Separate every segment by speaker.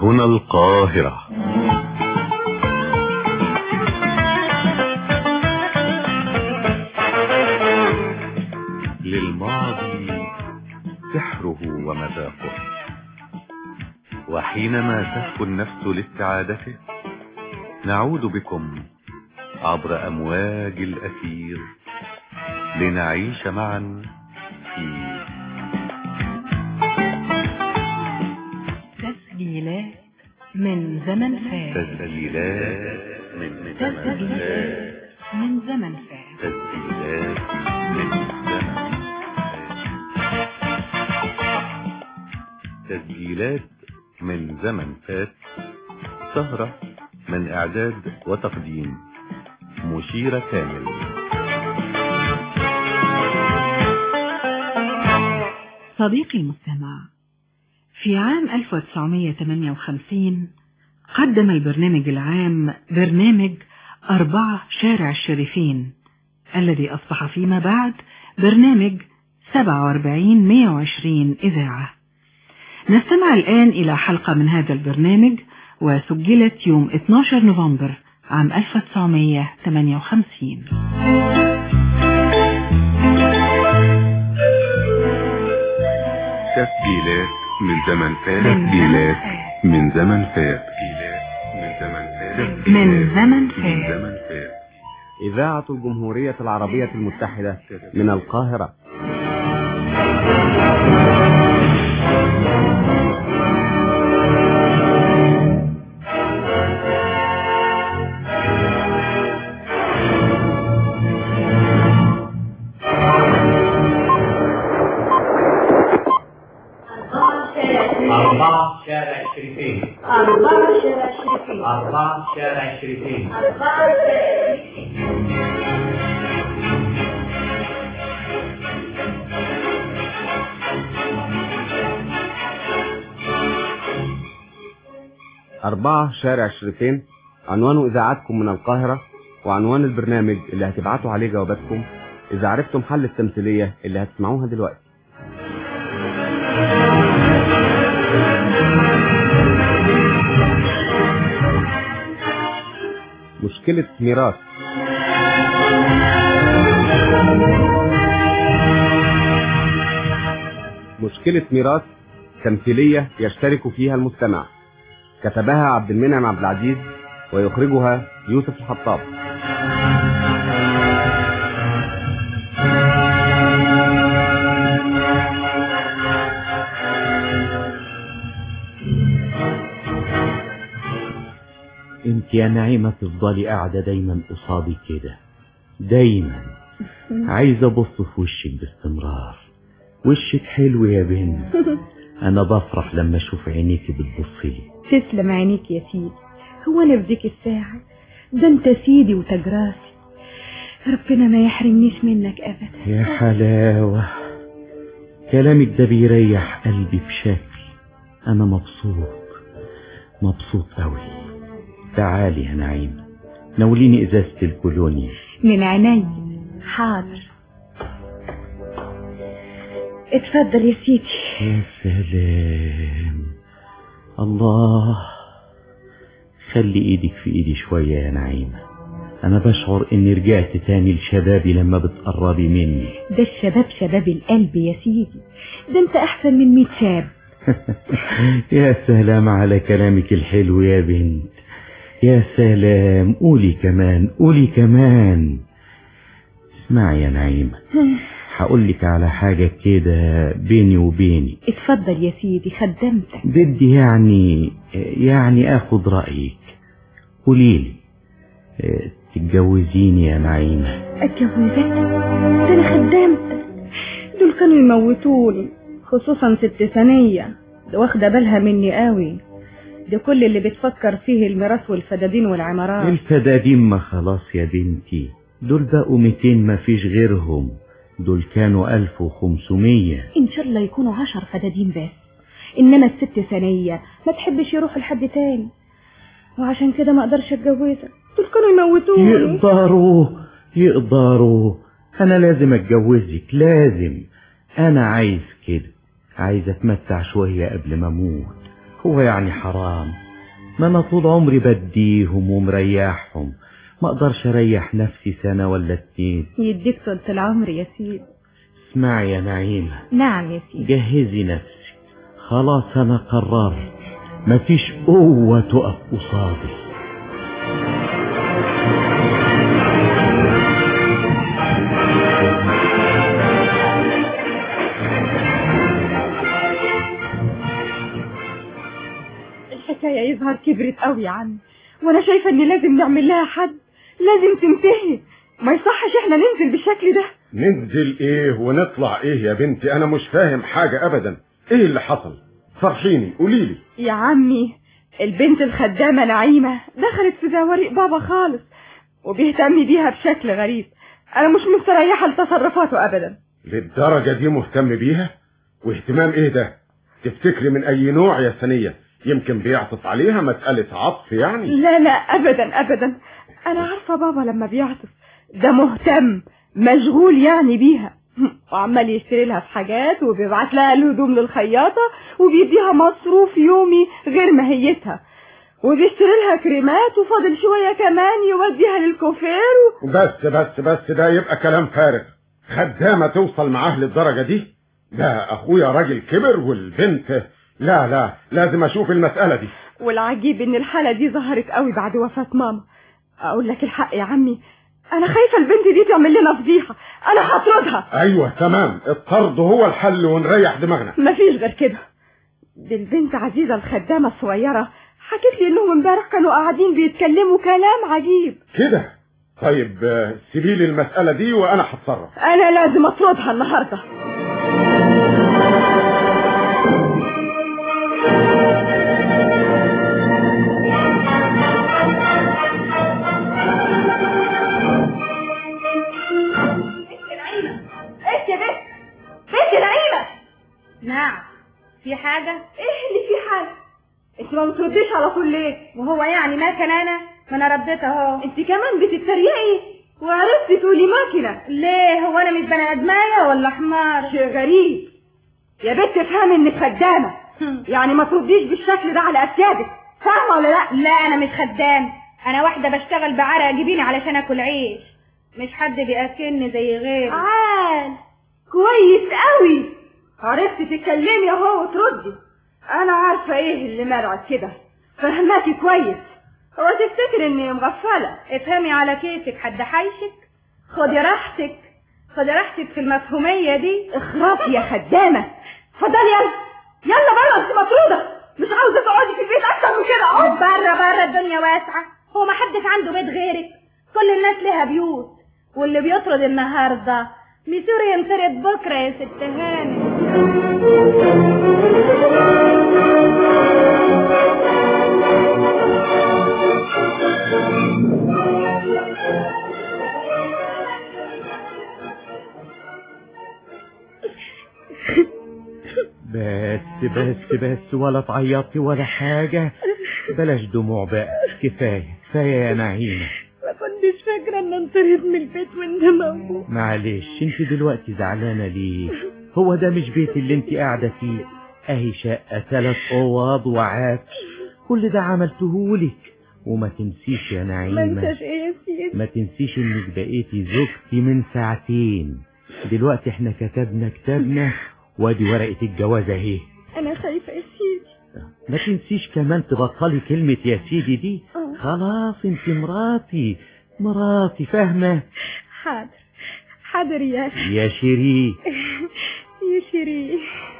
Speaker 1: هنا القاهرة للماضي سحره ومذاقه وحينما تهفو النفس لاستعادته نعود بكم عبر أمواج الأثير لنعيش معا في
Speaker 2: تسجيلات من زمن فات
Speaker 1: تسجيلات من زمن فات
Speaker 2: تسجيلات من زمن فات
Speaker 1: تسجيلات من زمن فات تسجيلات من زمن فات سهرة من إعداد وتقديم مشيرة كامل
Speaker 2: صديقي المستمع في عام 1958 قدم البرنامج العام برنامج أربعة شارع الشريفين الذي أصبح فيما بعد برنامج 47 120 إذاعة نستمع الآن إلى حلقة من هذا البرنامج وسجلت يوم 12 نوفمبر عام 1958
Speaker 1: تسجيلات من زمن فات تسجيلات من زمن فات تسجيلات من زمن فات
Speaker 2: من زمن
Speaker 1: من
Speaker 2: فات
Speaker 1: زمن فات
Speaker 3: إذاعة الجمهورية العربية المتحدة من القاهرة
Speaker 4: أربعة شارع الشريفين
Speaker 5: أربعة شارع الشريفين
Speaker 4: أربعة شارع الشريفين
Speaker 5: أربعة شارع الشريفين
Speaker 3: أربعة شارع الشريفين عنوان إذاعتكم من القاهرة وعنوان البرنامج اللي هتبعتوا عليه جواباتكم إذا عرفتم حل التمثيلية اللي هتسمعوها دلوقتي مشكلة ميراث مشكلة ميراث تمثيلية يشترك فيها المستمع كتبها عبد المنعم عبد العزيز ويخرجها يوسف الحطاب
Speaker 6: انت يا نعيمة تفضلي قاعدة دايما قصادي كده دايما عايز ابص في وشك باستمرار وشك حلو يا بنت انا بفرح لما اشوف عينيكي بتبصلي
Speaker 7: تسلم عينيك يا سيدي هو انا بديك الساعة ده انت سيدي وتجراسي ربنا ما يحرمنيش منك ابدا
Speaker 6: يا حلاوة كلامك ده بيريح قلبي بشكل انا مبسوط مبسوط قوي تعالي يا نعيمة ناوليني ازازة الكولونيا
Speaker 7: من عيني حاضر اتفضل يا سيدي
Speaker 6: يا سلام الله خلي ايدك في ايدي شوية يا نعيمة انا بشعر اني رجعت تاني لشبابي لما بتقربي مني
Speaker 7: ده الشباب شباب القلب يا سيدي ده انت احسن من ميت شاب
Speaker 6: يا سلام على كلامك الحلو يا بنت يا سلام قولي كمان قولي كمان اسمعي يا نعيمة هقولك على حاجة كده بيني وبيني
Speaker 7: اتفضل يا سيدي خدمتك
Speaker 6: بدي يعني يعني اخد رأيك قوليلي اه، تتجوزيني يا نعيمة
Speaker 7: اتجوزك ده انا خدمتك دول كانوا يموتوني خصوصا ست ثانية ده واخدة بالها مني قوي ده كل اللي بتفكر فيه الميراث والفدادين والعمارات
Speaker 6: الفدادين ما خلاص يا بنتي دول بقوا 200 ما فيش غيرهم دول كانوا 1500
Speaker 7: ان شاء الله يكونوا عشر فدادين بس انما الست ثانية ما تحبش يروح لحد تاني وعشان كده ما اقدرش اتجوزك دول كانوا يموتوني
Speaker 6: يقدروا يقدروا انا لازم اتجوزك لازم انا عايز كده عايز اتمتع شوية قبل ما اموت هو يعني حرام ما انا طول عمري بديهم ومريحهم ما اقدرش اريح نفسي سنة ولا اتنين
Speaker 7: يديك طولة العمر يا سيدي
Speaker 6: اسمعي يا نعيمة
Speaker 7: نعم يا سيدي
Speaker 6: جهزي نفسك خلاص انا قررت مفيش قوة تقف قصادي
Speaker 7: الحكاية يظهر كبرت قوي يا عم وانا شايفة ان لازم نعمل لها حد لازم تنتهي ما يصحش احنا ننزل بالشكل ده
Speaker 8: ننزل ايه ونطلع ايه يا بنتي انا مش فاهم حاجة ابدا ايه اللي حصل فرحيني قوليلي
Speaker 7: يا عمي البنت الخدامة نعيمة دخلت في زوارق بابا خالص وبيهتم بيها بشكل غريب انا مش مستريحة لتصرفاته ابدا
Speaker 8: للدرجة دي مهتم بيها واهتمام ايه ده تفتكري من اي نوع يا سنية يمكن بيعطف عليها مسألة عطف يعني
Speaker 7: لا لا ابدا ابدا انا عارفة بابا لما بيعطف ده مهتم مشغول يعني بيها وعمال يشتري لها في حاجات وبيبعت لها الهدوم للخياطة وبيديها مصروف يومي غير ماهيتها وبيشتري لها كريمات وفاضل شوية كمان يوديها للكوفير و...
Speaker 8: بس بس بس ده يبقى كلام فارغ خدامة توصل معاه للدرجة دي ده اخويا راجل كبر والبنت لا لا لازم اشوف المسألة دي
Speaker 7: والعجيب ان الحالة دي ظهرت قوي بعد وفاة ماما اقول لك الحق يا عمي انا خايفة البنت دي تعمل لنا فضيحة انا هطردها
Speaker 8: ايوه تمام الطرد هو الحل ونريح دماغنا
Speaker 7: مفيش غير كده دي البنت عزيزة الخدامة الصغيرة حكت لي انهم امبارح كانوا قاعدين بيتكلموا كلام عجيب
Speaker 8: كده طيب آه، سيبي لي المسألة دي وانا هتصرف
Speaker 7: انا لازم اطردها النهارده
Speaker 5: ايش يا بنت بنت نعيمة
Speaker 7: نعم
Speaker 5: في حاجة ايه اللي في حاجة
Speaker 7: انت ما بترديش على طول ليه
Speaker 5: وهو يعني ما كان انا ما انا رديت اهو
Speaker 7: انت كمان بتتريقي وعرفتي تقولي ماكنة
Speaker 5: ليه هو انا مش بني ادمايه ولا حمار
Speaker 7: شيء غريب يا بنت افهمي انك خدامة يعني ما ترديش بالشكل ده على اسيادك فاهمة ولا لا
Speaker 5: لا انا مش خدام انا واحدة بشتغل بعرق جبيني علشان اكل عيش مش حد بياكلني زي غيري
Speaker 7: عال كويس قوي عرفتي تتكلمي اهو وتردي انا عارفة ايه اللي مرعت كده فهماكي كويس هو تفتكر اني مغفلة
Speaker 5: افهمي على كيفك حد حيشك خدي راحتك خدي راحتك في المفهومية دي
Speaker 7: اخرافي يا خدامة اتفضلي يلا يلا بره انت مطرودة مش عاوزة تقعدي في البيت اكتر من كده اهو
Speaker 5: بره بره الدنيا واسعة هو ما حدش عنده بيت غيرك كل الناس لها بيوت واللي بيطرد النهاردة ميسور ينطرد بكرة يا ست هاني
Speaker 6: بس بس بس ولا تعيطي ولا حاجة بلاش دموع بقى كفاية كفاية يا نعيمة
Speaker 7: ما كنتش فاكرة ان انطرد من البيت وانت موجود
Speaker 6: معلش انت دلوقتي زعلانة ليه هو ده مش بيت اللي انت قاعدة فيه اهي شقة ثلاث اوض وعفش كل ده عملتهولك وما تنسيش يا
Speaker 7: ما
Speaker 6: نعيمة
Speaker 7: انتش ايه يا سيدي
Speaker 6: ما تنسيش انك بقيتي زوجتي من ساعتين دلوقتي احنا كتبنا كتابنا وادي ورقة الجواز اهي
Speaker 7: انا خايفة يا سيدي
Speaker 6: ما تنسيش كمان تبطلي كلمة يا سيدي دي
Speaker 7: آه.
Speaker 6: خلاص انت مراتي مراتي فاهمة
Speaker 7: حاضر حاضر يا أخي.
Speaker 6: يا شيرين
Speaker 7: يا شيرين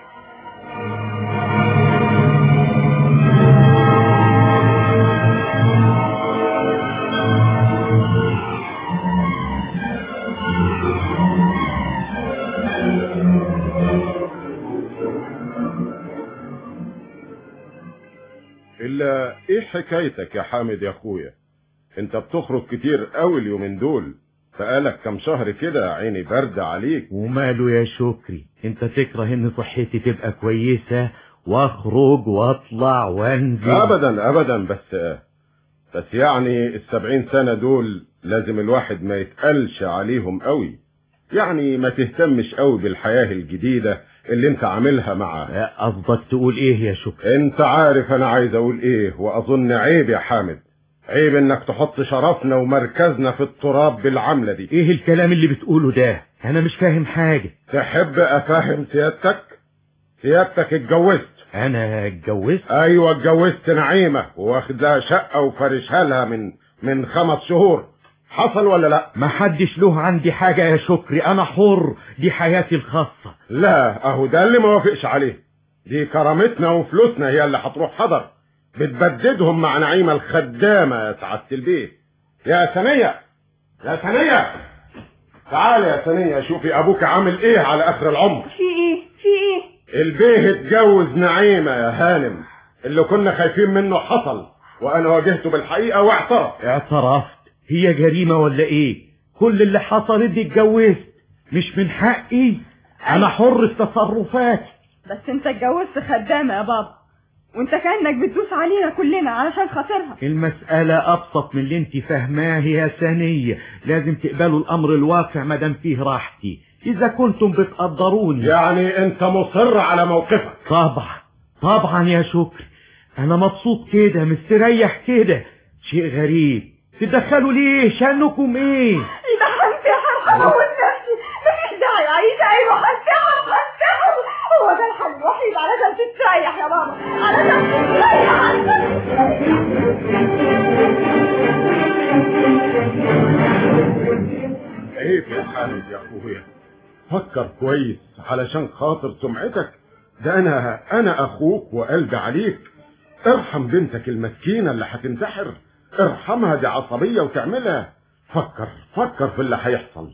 Speaker 8: الا ايه حكايتك يا حامد يا اخويا انت بتخرج كتير قوي اليومين دول بقالك كام شهر كده عيني باردة عليك
Speaker 6: وماله يا شكري انت تكره ان صحتي تبقى كويسة واخرج واطلع وانزل
Speaker 8: ابدا ابدا بس بس يعني السبعين سنة دول لازم الواحد ما يتقلش عليهم قوي يعني ما تهتمش قوي بالحياة الجديدة اللي انت عاملها مع
Speaker 6: قصدك تقول ايه يا شكري
Speaker 8: انت عارف انا عايز اقول ايه واظن عيب يا حامد عيب انك تحط شرفنا ومركزنا في التراب بالعملة دي
Speaker 6: ايه الكلام اللي بتقوله ده انا مش فاهم حاجة
Speaker 8: تحب افهم سيادتك سيادتك اتجوزت
Speaker 6: انا اتجوزت
Speaker 8: ايوه اتجوزت نعيمة واخدها شقة وفرشها لها من من خمس شهور حصل ولا لا
Speaker 6: ما حدش له عندي حاجة يا شكري انا حر دي حياتي الخاصة
Speaker 8: لا اهو ده اللي ما وافقش عليه دي كرامتنا وفلوسنا هي اللي هتروح حضر بتبددهم مع نعيمة الخدامة يا سعادة البيت يا ثانية يا ثانية تعالي يا ثانية شوفي ابوك عامل ايه على اخر العمر
Speaker 7: في ايه في ايه
Speaker 8: البيه اتجوز نعيمة يا هانم اللي كنا خايفين منه حصل وانا واجهته بالحقيقة واعترف
Speaker 6: اعترفت هي جريمة ولا ايه كل اللي حصل اني اتجوزت مش من حقي انا حر في تصرفاتي
Speaker 7: بس انت اتجوزت خدامة يا بابا وانت كأنك بتدوس علينا كلنا علشان خاطرها
Speaker 6: المسألة أبسط من اللي انت فاهماه يا ثانية لازم تقبلوا الأمر الواقع مادام فيه راحتي إذا كنتم بتقدروني
Speaker 8: يعني انت مصر على موقفك
Speaker 6: طبعا طبعا يا شكري أنا مبسوط كده مستريح كده شيء غريب تدخلوا ليه شأنكم إيه
Speaker 7: يبقى حمزة هموت نفسي مفيش داعي اعيش ايوه هفتحه هفتحه هو ده الحل الوحيد علشان تستريح يا بابا علشان تستريح
Speaker 8: عيب يا حامد يا اخويا فكر كويس علشان خاطر سمعتك ده انا انا اخوك وقلبي عليك ارحم بنتك المسكينة اللي هتنتحر ارحمها دي عصبية وتعملها فكر فكر في اللي هيحصل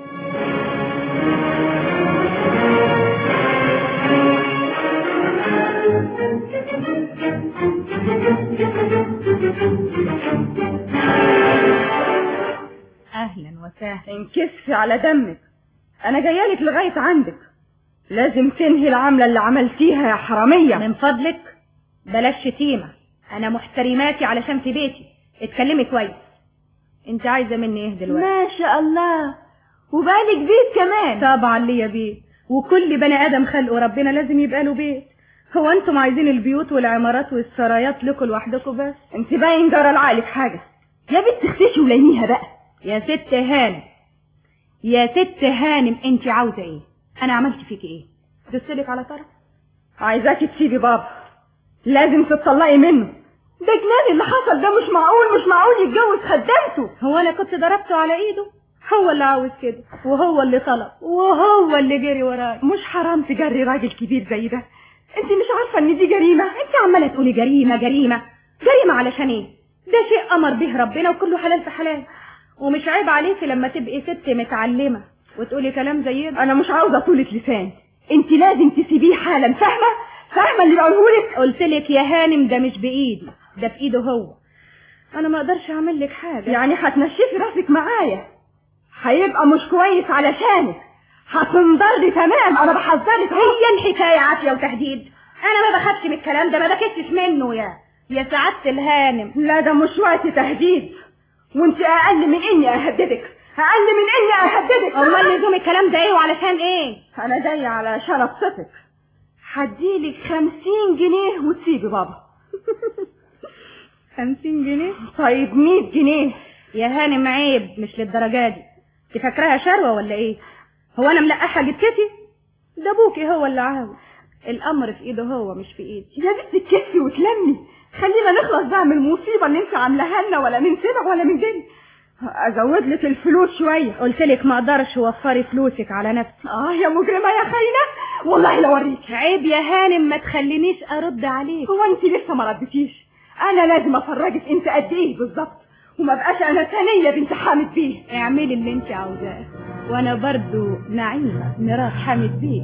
Speaker 5: اهلا وسهلا
Speaker 7: انكسف على دمك انا جايالك لغاية عندك لازم تنهي العملة اللي عملتيها يا حرامية
Speaker 5: من فضلك بلاش شتيمة انا محترماكي علشان في بيتي اتكلمي كويس انت عايزة مني ايه دلوقتي
Speaker 7: ما شاء الله وبالك بيت كمان
Speaker 5: طبعا ليا بيت وكل بني ادم خلقه ربنا لازم يبقى له بيت هو انتم عايزين البيوت والعمارات والسرايات لكم لوحدكم بس
Speaker 7: انت باين جرى لعقلك حاجة يا بنت اختشي ولينيها بقى
Speaker 5: يا ست هانم يا ست هانم انت عاوزه ايه انا عملت فيك ايه دستلك على طرف
Speaker 7: عايزاكي تسيبي بابا لازم تتطلقي منه ده جنان اللي حصل ده مش معقول مش معقول يتجوز خدامته
Speaker 5: هو انا كنت ضربته على ايده هو اللي عاوز كده وهو اللي طلب وهو اللي جري وراي
Speaker 7: مش حرام تجري راجل كبير زي ده انت مش عارفه ان دي جريمه
Speaker 5: انت عماله تقولي جريمه جريمه جريمه علشان ايه ده شيء امر به ربنا وكله حلال في حلال ومش عيب عليكي لما تبقي ست متعلمه وتقولي كلام زي ده
Speaker 7: انا مش عاوزه طولة لسان انت لازم تسيبيه حالا فاهمه فاهمه اللي بقولهولك
Speaker 5: قلت لك يا هانم ده مش بايدي ده في ايده هو انا ما اقدرش اعمل لك حاجه
Speaker 7: يعني هتنشفي راسك معايا هيبقى مش كويس علشانك هتنضري تمام انا بحذرك
Speaker 5: هي الحكايه عافيه وتهديد انا ما بخافش من الكلام ده ما بكتش منه يا يا سعاده الهانم
Speaker 7: لا ده مش وقت تهديد وانت اقل من اني اهددك اقل من اني اهددك
Speaker 5: امال لزوم الكلام ده ايه وعلشان ايه
Speaker 7: انا جايه علشان ابسطك هديلك خمسين جنيه وتسيبي بابا
Speaker 5: خمسين جنيه
Speaker 7: طيب مية جنيه
Speaker 5: يا هانم عيب مش للدرجه دي انت فاكراها شروه ولا ايه هو انا ملقحه جبتي ده ابوكي هو اللي عاوز الامر في ايده هو مش في ايدي
Speaker 7: يا بنت تكفي وتلمي خلينا نخلص بقى من المصيبه اللي انت عاملاها لنا ولا من سبع ولا من دنيا ازود لك الفلوس شويه
Speaker 5: قلت لك ما اقدرش وفري فلوسك على نفسي
Speaker 7: اه يا مجرمه يا خاينه والله لو اوريك
Speaker 5: عيب يا هانم ما تخلينيش ارد عليك
Speaker 7: هو انت لسه ما ردتيش انا لازم افرجك انت قد ايه بالظبط وما بقاش انا ثانيه بنت حامد بيه
Speaker 5: اعملي اللي انت عاوزاه وانا برضو نعيمه مرات حامد بيه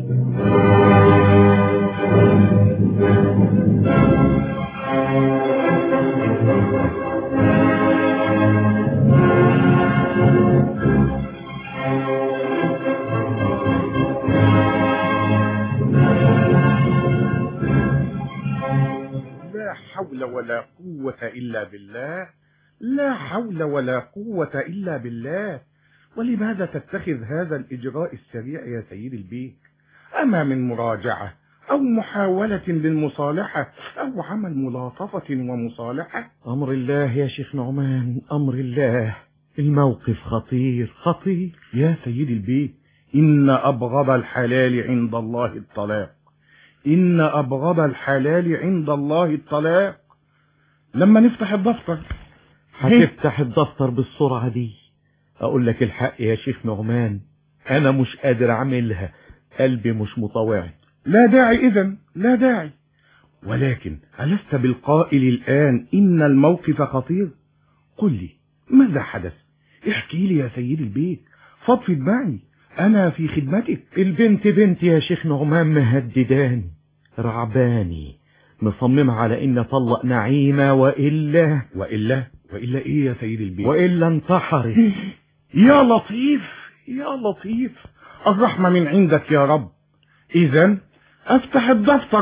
Speaker 9: لا حول ولا قوة إلا بالله لا حول ولا قوة إلا بالله ولماذا تتخذ هذا الإجراء السريع يا سيد البيك أما من مراجعة أو محاولة للمصالحة أو عمل ملاطفة ومصالحة
Speaker 6: أمر الله يا شيخ نعمان أمر الله الموقف خطير خطير
Speaker 9: يا سيد البيك إن أبغض الحلال عند الله الطلاق إن أبغض الحلال عند الله الطلاق لما نفتح الدفتر
Speaker 6: هتفتح الدفتر بالسرعة دي أقول لك الحق يا شيخ نعمان أنا مش قادر أعملها قلبي مش مطوعي
Speaker 9: لا داعي إذا لا داعي ولكن ألست بالقائل الآن إن الموقف خطير قل لي ماذا حدث احكي لي يا سيد البيت فضفض معي أنا في خدمتك
Speaker 6: البنت بنت يا شيخ نعمان مهدداني رعباني مصممة على إن أطلق نعيمة وإلا
Speaker 9: وإلا وإلا إيه يا سيد البيت
Speaker 6: وإلا انتحرت
Speaker 9: يا لطيف يا لطيف الرحمة من عندك يا رب إذا أفتح الدفتر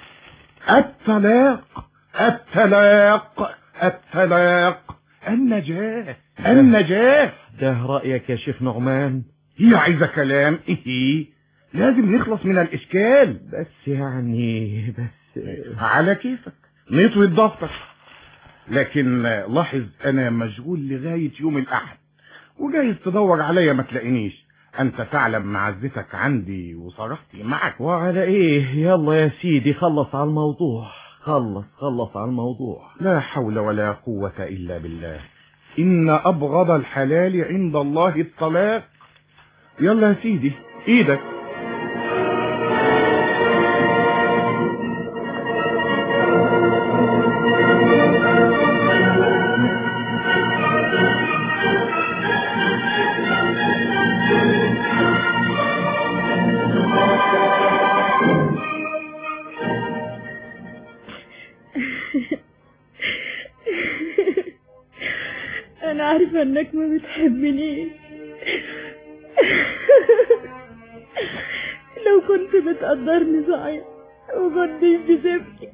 Speaker 9: الطلاق الطلاق الطلاق النجاة النجاة
Speaker 6: ده رأيك يا شيخ نعمان
Speaker 9: هي عايزة كلام إيه لازم نخلص من الإشكال
Speaker 6: بس يعني بس
Speaker 9: على كيفك نطوي الدفتر لكن لاحظ أنا مشغول لغاية يوم الأحد وجايز تدور عليا ما تلاقينيش أنت تعلم معزتك عندي وصرختي معك
Speaker 6: وعلى إيه يلا يا سيدي خلص على الموضوع خلص خلص على الموضوع
Speaker 9: لا حول ولا قوة إلا بالله إن أبغض الحلال عند الله الطلاق يلا يا سيدي إيدك
Speaker 7: انا عارفه انك ما بتحبنيش لو كنت بتقدرني صحيح وكنتش بتبكي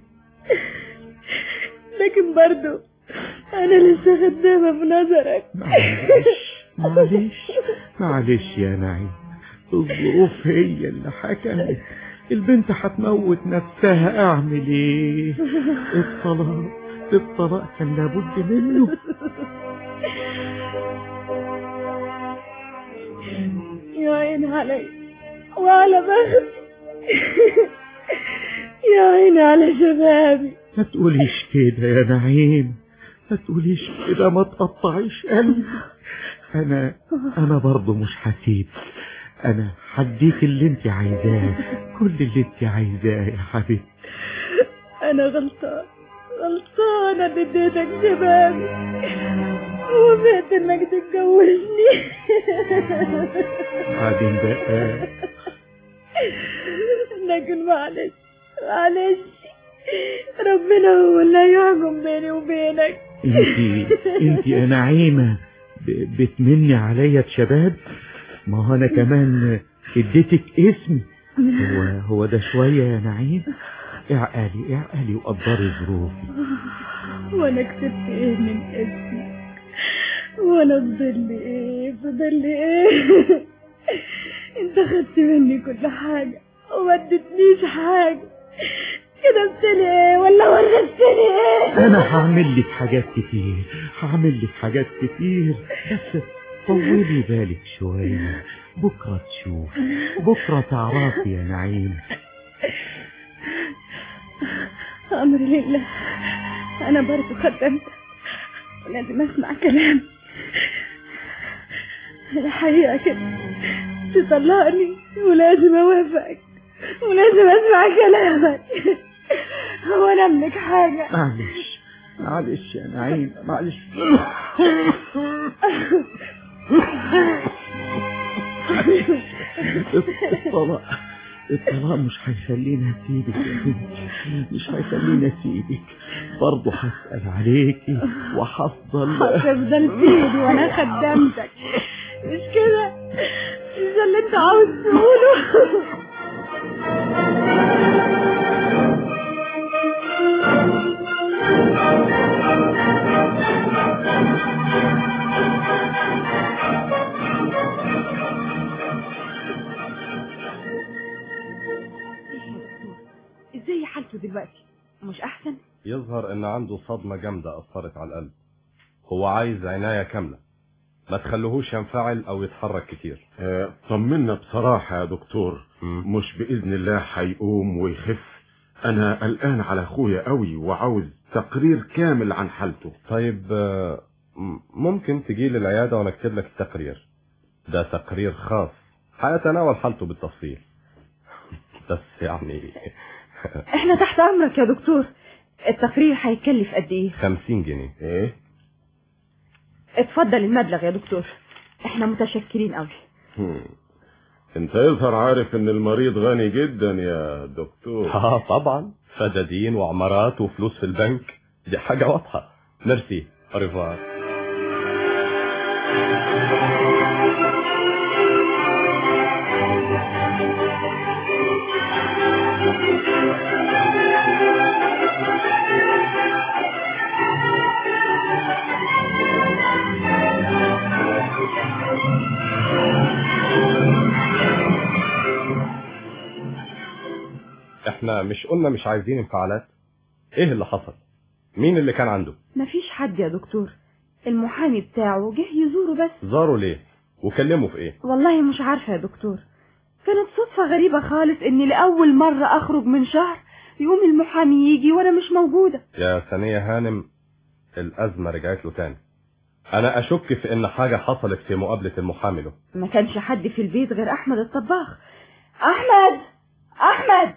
Speaker 7: لكن برضو انا لسه خدامه في نظرك
Speaker 6: معلش معلش معلش يا نعيم الظروف هي اللي حكمت البنت هتموت نفسها اعمل ايه الطلاق الطلاق كان لابد منه
Speaker 7: يا عيني علي وعلى بختي يا عيني على شبابي
Speaker 6: ما تقوليش كده يا نعيم ما تقوليش كده ما تقطعيش قلبي انا انا برضه مش هسيب انا هديك اللي انت عايزاه كل اللي انت عايزاه يا حبيبتي
Speaker 7: انا غلطان غلطان انا اديتك شبابي ووافقت انك تتجوزني
Speaker 6: بعدين بقى
Speaker 7: لكن معلش معلش ربنا هو اللي يحكم بيني وبينك
Speaker 6: انت انت يا نعيمة ب- بتمني عليا بشباب ما هو انا كمان اديتك اسمي هو هو ده شوية يا نعيم اعقلي اعقلي وقدري ظروفي
Speaker 7: وانا كسبت ايه من اسمي وانا فضل لي ايه فضل لي ايه انت خدت مني كل حاجة وما اديتنيش حاجة كدبتني ايه ولا ورثتني ايه
Speaker 6: انا هعمل لك حاجات كتير هعمل لك حاجات كتير بس طولي بالك شوية بكرة تشوف بكرة تعرفي يا نعيم
Speaker 7: امر لله انا برضو خدمت لازم اسمع كلام الحقيقة كده تطلقني ولازم اوافقك ولازم اسمع كلامك هو انا املك حاجة
Speaker 6: معلش معلش يا نعيم معلش الطلاق الطلاق مش هيخليني اسيبك يا بنتي مش هيخليني اسيبك برضه هسأل عليكي وهفضل
Speaker 7: هتفضل سيدي وانا خدمتك مش كده مش ده اللي انت عاوز تقوله
Speaker 10: يظهر ان عنده صدمة جامدة اثرت على القلب هو عايز عناية كاملة ما تخلوهوش ينفعل او يتحرك كتير
Speaker 8: آه، طمنا بصراحة يا دكتور مش بإذن الله هيقوم ويخف أنا قلقان على أخويا قوي وعاوز تقرير كامل عن حالته
Speaker 10: طيب آه، م- ممكن تجي لي العيادة وانا اكتب لك التقرير ده تقرير خاص هيتناول حالته بالتفصيل بس يعني
Speaker 7: احنا تحت امرك يا دكتور التقرير هيكلف قد ايه
Speaker 10: خمسين جنيه
Speaker 8: ايه
Speaker 7: اتفضل المبلغ يا دكتور احنا متشكرين قوي
Speaker 8: هم. انت يظهر عارف ان المريض غني جدا يا دكتور
Speaker 10: اه طبعا فدادين وعمارات وفلوس في البنك دي حاجة واضحة ميرسي أريفوار احنا مش قلنا مش عايزين انفعالات ايه اللي حصل مين اللي كان عنده
Speaker 7: مفيش حد يا دكتور المحامي بتاعه جه يزوره بس
Speaker 10: زاروا ليه وكلموا في ايه
Speaker 7: والله مش عارفة يا دكتور كانت صدفة غريبة خالص اني لأول مرة اخرج من شهر يقوم المحامي يجي وانا مش موجودة
Speaker 10: يا ثانية هانم الأزمة رجعت له تاني أنا أشك في إن حاجة حصلت في مقابلة المحامي له
Speaker 7: ما كانش حد في البيت غير احمد الطباخ احمد احمد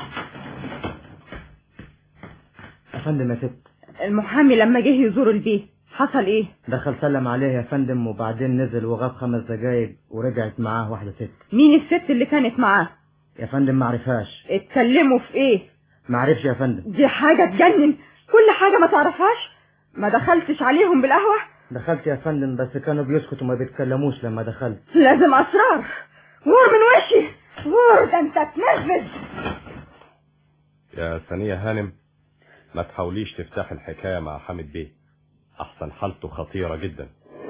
Speaker 11: يا فندم يا ست
Speaker 7: المحامي لما جه يزور البيت حصل ايه
Speaker 11: دخل سلم عليه يا فندم وبعدين نزل وغاب خمس دقايق ورجعت معاه واحدة ست
Speaker 7: مين الست اللي كانت معاه
Speaker 11: يا فندم معرفهاش
Speaker 7: اتكلموا في ايه
Speaker 11: معرفش يا فندم
Speaker 7: دي حاجة تجنن كل حاجة ما تعرفهاش ما دخلتش عليهم بالقهوة
Speaker 11: دخلت يا فندم بس كانوا بيسكتوا وما بيتكلموش لما دخلت
Speaker 7: لازم اسرار ور من وشي ور ده انت تنفذ
Speaker 10: يا ثانية هانم ما تحاوليش تفتح الحكاية مع حامد بيه أحسن حالته خطيرة جدا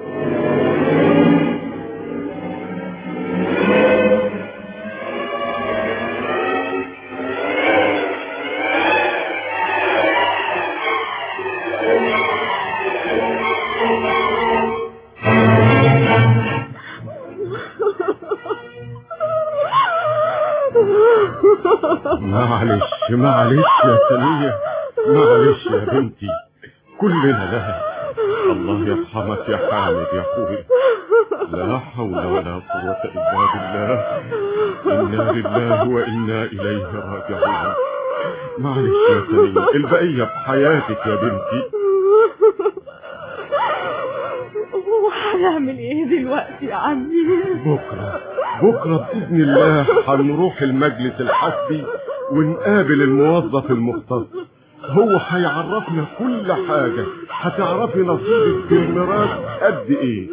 Speaker 8: معلش معلش يا ثانية معلش يا بنتي كلنا لها الله يرحمك يا حامد يا اخوي لا حول ولا قوة إلا بالله إنا لله وإنا إليه راجعون معلش يا ثانية البقية بحياتك يا بنتي
Speaker 7: وهنعمل ايه دلوقتي يا عمي
Speaker 8: بكرة بكرة بإذن الله هنروح المجلس الحسبي ونقابل الموظف المختص هو هيعرفنا كل حاجة هتعرفي نصيبك في الميراث قد ايه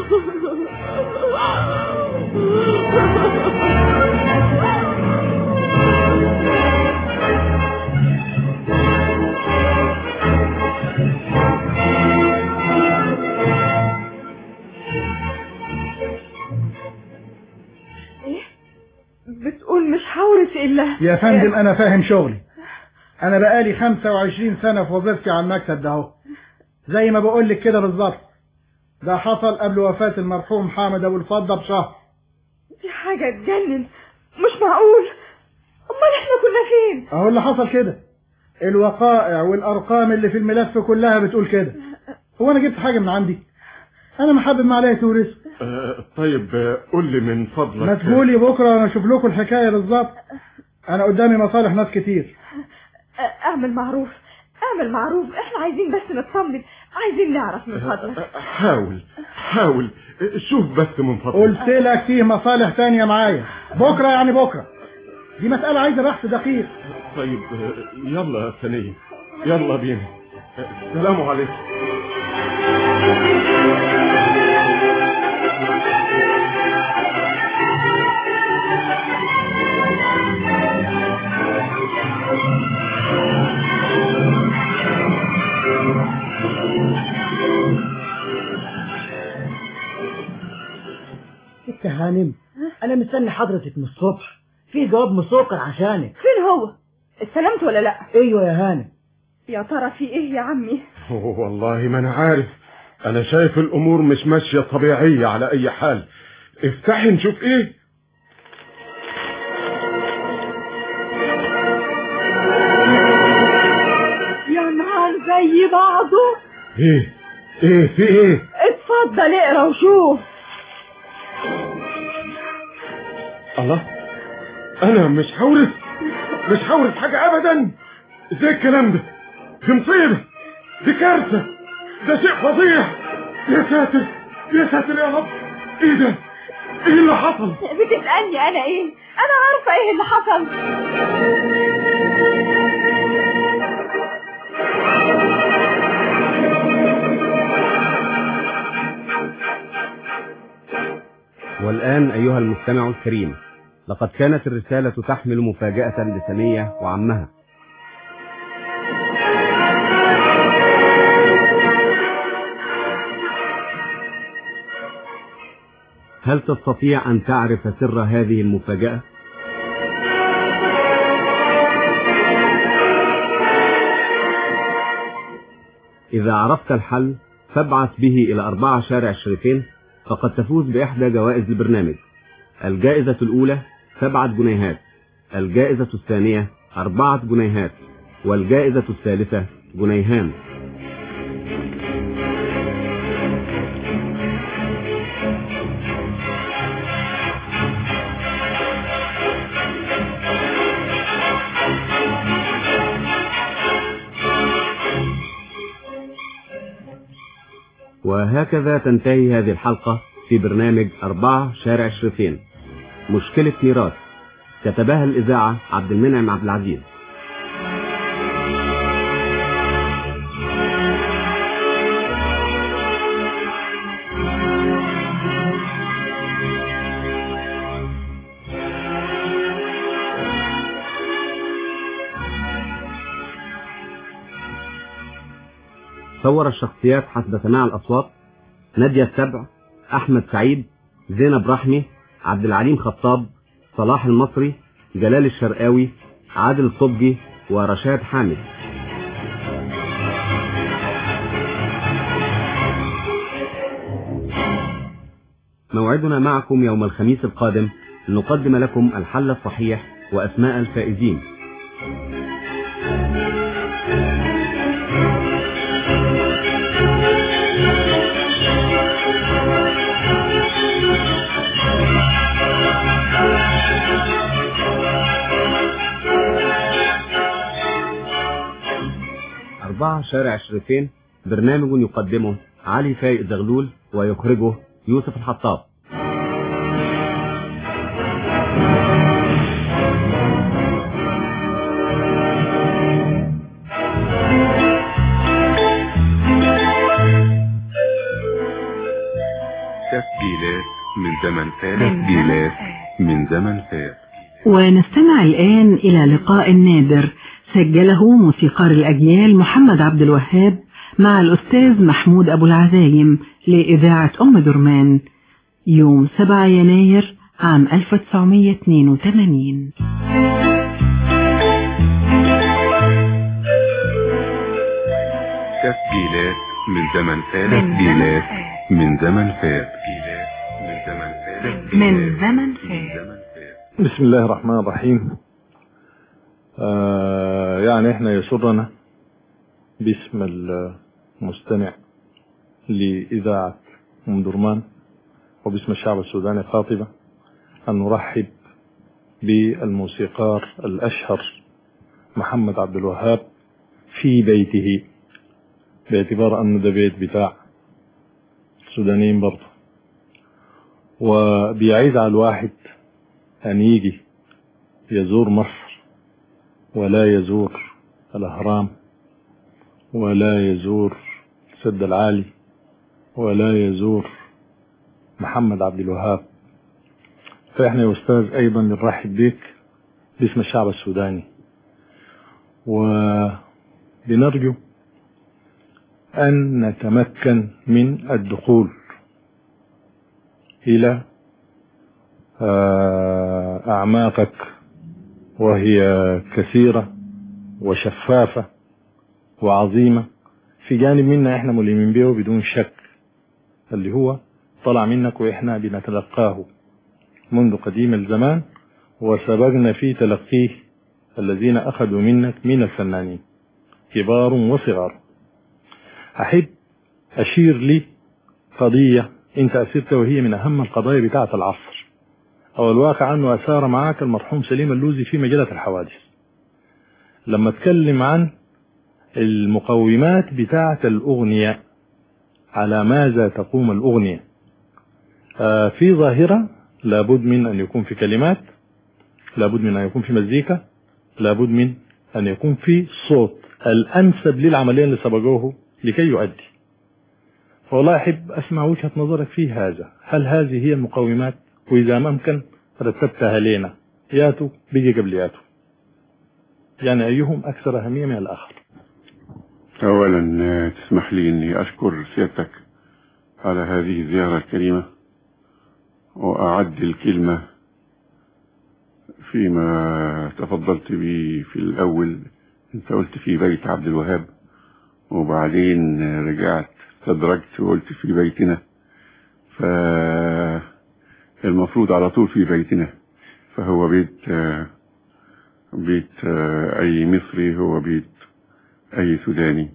Speaker 7: بتقول مش هورث الا
Speaker 12: يا فندم انا فاهم شغلي انا بقالي 25 سنة في وظيفتي على المكتب ده اهو زي ما بقول لك كده بالظبط ده حصل قبل وفاة المرحوم حامد ابو الفضة بشهر
Speaker 7: دي حاجة تجنن مش معقول امال احنا كنا فين
Speaker 12: اهو اللي حصل كده الوقائع والارقام اللي في الملف كلها بتقول كده هو انا جبت حاجة من عندي انا محبب ما عليا تورث
Speaker 8: آه طيب آه، قول لي من فضلك
Speaker 12: ما تقولي بكرة وانا اشوف لكم الحكاية بالظبط انا قدامي مصالح ناس كتير
Speaker 7: اعمل معروف اعمل معروف احنا عايزين بس نطمن عايزين نعرف من فضلك
Speaker 8: حاول حاول آه، شوف بس من فضلك
Speaker 12: قلت لك فيه مصالح تانية معايا بكرة يعني بكرة دي مسألة عايزة بحث دقيق
Speaker 8: طيب آه، يلا يا ثانية يلا بينا آه، السلام عليكم
Speaker 11: ست هانم انا مستني حضرتك من الصبح في جواب مسوقر عشانك
Speaker 7: فين هو استلمت ولا لا
Speaker 11: ايوه يا هانم
Speaker 7: يا ترى في ايه يا عمي
Speaker 8: والله ما انا عارف انا شايف الامور مش ماشيه طبيعيه على اي حال افتحي نشوف ايه
Speaker 7: يا نهار زي بعضه
Speaker 8: ايه ايه في ايه
Speaker 7: اتفضل اقرا وشوف
Speaker 8: الله انا مش هورث مش هورث حاجه ابدا ازاي الكلام ده دي مصيبه دي كارثه ده شيء فظيع يا ساتر يا ساتر يا رب ايه ده ايه اللي حصل
Speaker 7: بتسألني انا ايه انا عارفة ايه اللي حصل
Speaker 3: والآن أيها المستمع الكريم لقد كانت الرسالة تحمل مفاجأة لسمية وعمها هل تستطيع أن تعرف سر هذه المفاجأة؟ إذا عرفت الحل فابعث به إلى أربعة شارع الشريفين فقد تفوز بإحدى جوائز البرنامج الجائزة الأولى سبعة جنيهات الجائزة الثانية أربعة جنيهات والجائزة الثالثة جنيهان وهكذا تنتهي هذه الحلقة في برنامج أربعة شارع الشريفين مشكلة ميراث كتبها الإذاعة عبد المنعم عبد العزيز صور الشخصيات حسب سماع الأصوات نادية السبع أحمد سعيد زينب رحمي عبد العليم خطاب صلاح المصري جلال الشرقاوي عادل صبجي ورشاد حامد موعدنا معكم يوم الخميس القادم لنقدم لكم الحل الصحيح وأسماء الفائزين أربعة شارع الشريفين برنامج يقدمه علي فايق زغلول ويخرجه يوسف الحطاب
Speaker 1: تسجيلات من زمن فات تسجيلات من زمن فات
Speaker 2: ونستمع الآن إلى لقاء نادر سجله موسيقار الأجيال محمد عبد الوهاب مع الأستاذ محمود أبو العزايم لإذاعة أم درمان يوم 7 يناير عام 1982
Speaker 1: تسجيلات من زمن فات تسجيلات من زمن فات تسجيلات من زمن فات
Speaker 2: من زمن فات
Speaker 13: بسم الله الرحمن الرحيم آه يعني احنا يسرنا باسم المستمع لإذاعة أم درمان وباسم الشعب السوداني خاطبة أن نرحب بالموسيقار الأشهر محمد عبد الوهاب في بيته باعتبار أنه ده بيت بتاع السودانيين برضه وبيعيد على الواحد أن يجي يزور مصر ولا يزور الأهرام ولا يزور سد العالي ولا يزور محمد عبد الوهاب فإحنا يا أستاذ أيضا نرحب بك باسم الشعب السوداني وبنرجو أن نتمكن من الدخول إلى أعماقك وهي كثيرة وشفافة وعظيمة في جانب منا احنا ملمين به بدون شك اللي هو طلع منك واحنا بنتلقاه منذ قديم الزمان وسبقنا في تلقيه الذين أخذوا منك من الفنانين كبار وصغار أحب أشير لي قضية أنت أسرت وهي من أهم القضايا بتاعة العصر أو الواقع أنه أثار معك المرحوم سليم اللوزي في مجلة الحوادث لما اتكلم عن المقومات بتاعة الأغنية على ماذا تقوم الأغنية آه في ظاهرة لابد من أن يكون في كلمات لابد من أن يكون في مزيكا لابد من أن يكون في صوت الأنسب للعملية اللي سبقوه لكي يؤدي فوالله أحب أسمع وجهة نظرك في هذا هل هذه هي المقومات وإذا ما أمكن رتبتها لنا ياتو بيجي قبل ياتو يعني أيهم أكثر أهمية من الآخر
Speaker 1: أولا آه، تسمح لي أني أشكر سيادتك على هذه الزيارة الكريمة وأعد الكلمة فيما تفضلت به في الأول أنت قلت في بيت عبد الوهاب وبعدين رجعت تدرجت وقلت في بيتنا فالمفروض على طول في بيتنا فهو بيت آه، بيت آه، أي مصري هو بيت أي سوداني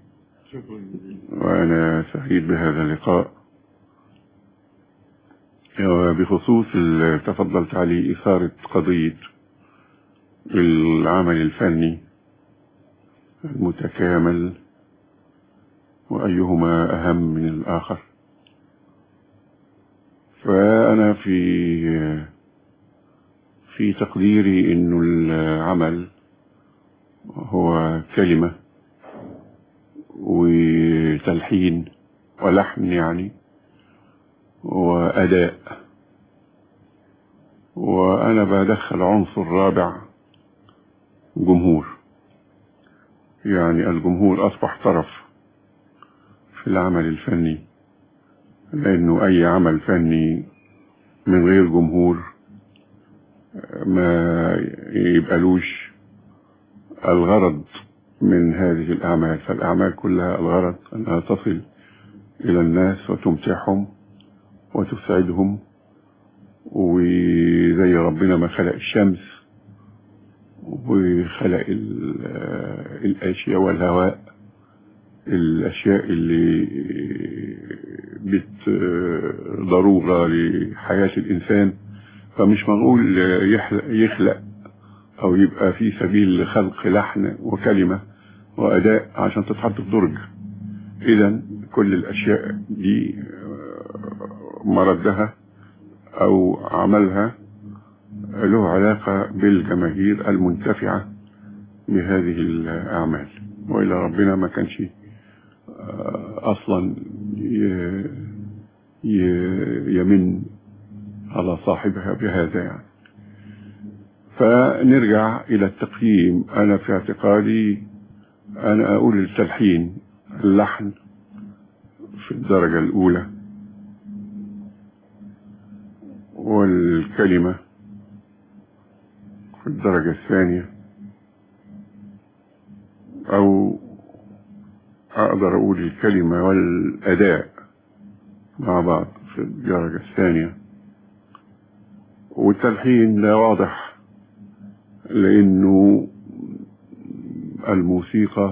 Speaker 1: وأنا سعيد بهذا اللقاء بخصوص اللي تفضلت عليه إثارة قضية العمل الفني المتكامل وأيهما أهم من الآخر فأنا في في تقديري إنه العمل هو كلمة وتلحين ولحن يعني وأداء وأنا بدخل عنصر رابع جمهور يعني الجمهور أصبح طرف في العمل الفني لأنه أي عمل فني من غير جمهور ما يبقالوش الغرض من هذه الأعمال فالأعمال كلها الغرض أنها تصل إلى الناس وتمتعهم وتسعدهم وزي ربنا ما خلق الشمس وخلق الأشياء والهواء الأشياء اللي بت ضرورة لحياة الإنسان فمش معقول يخلق, يخلق أو يبقى في سبيل خلق لحن وكلمة وأداء عشان تتحط في درج إذا كل الأشياء دي مردها أو عملها له علاقة بالجماهير المنتفعة بهذه الأعمال وإلى ربنا ما كانش أصلا يمن على صاحبها بهذا يعني فنرجع إلى التقييم أنا في اعتقادي أنا أقول التلحين اللحن في الدرجة الأولى والكلمة في الدرجة الثانية أو أقدر أقول الكلمة والأداء مع بعض في الدرجة الثانية والتلحين ده واضح لأنه الموسيقى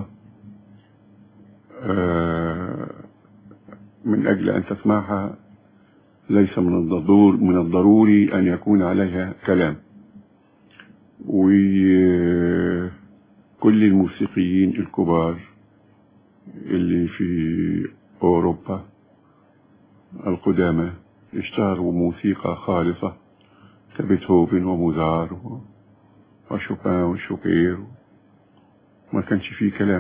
Speaker 1: من أجل أن تسمعها ليس من الضرور من الضروري أن يكون عليها كلام وكل الموسيقيين الكبار اللي في أوروبا القدامى اشتهروا موسيقى خالصة كبيتهوفن وموزار وشوبان وشوبير ما كانش فيه كلام